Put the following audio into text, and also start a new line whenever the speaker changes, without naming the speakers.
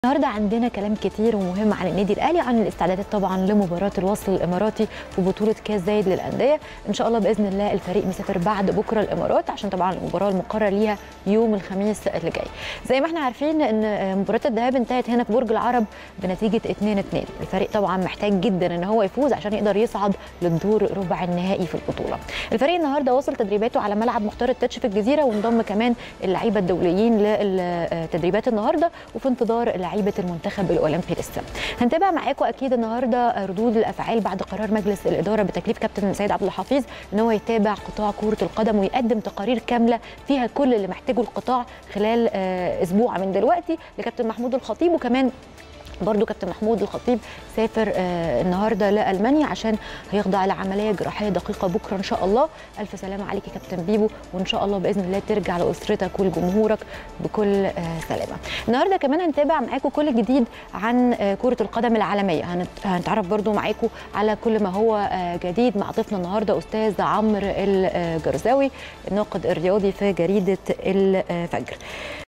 النهارده عندنا كلام كتير ومهم عن النادي الاهلي عن الاستعدادات طبعا لمباراه الوصل الاماراتي وبطوله كاس زايد للانديه ان شاء الله باذن الله الفريق مسافر بعد بكره الامارات عشان طبعا المباراه المقرر ليها يوم الخميس اللي جاي زي ما احنا عارفين ان مباراه الذهاب انتهت هنا في برج العرب بنتيجه 2 2 الفريق طبعا محتاج جدا ان هو يفوز عشان يقدر يصعد للدور ربع النهائي في البطوله الفريق النهارده وصل تدريباته على ملعب مختار التتش في الجزيره وانضم كمان اللعيبه الدوليين للتدريبات النهارده وفي انتظار لعيبه المنتخب الاولمبي لسه هنتابع معاكم اكيد النهارده ردود الافعال بعد قرار مجلس الاداره بتكليف كابتن سيد عبد الحفيظ ان هو يتابع قطاع كره القدم ويقدم تقارير كامله فيها كل اللي محتاجه القطاع خلال اسبوع من دلوقتي لكابتن محمود الخطيب وكمان برضو كابتن محمود الخطيب سافر آه النهارده لالمانيا عشان هيخضع لعمليه جراحيه دقيقه بكره ان شاء الله الف سلامه عليك يا كابتن بيبو وان شاء الله باذن الله ترجع لاسرتك ولجمهورك بكل آه سلامه النهارده كمان هنتابع معاكم كل جديد عن آه كره القدم العالميه هنتعرف برضو معاكم على كل ما هو جديد مع ضيفنا النهارده استاذ عمرو الجرزاوي الناقد الرياضي في جريده الفجر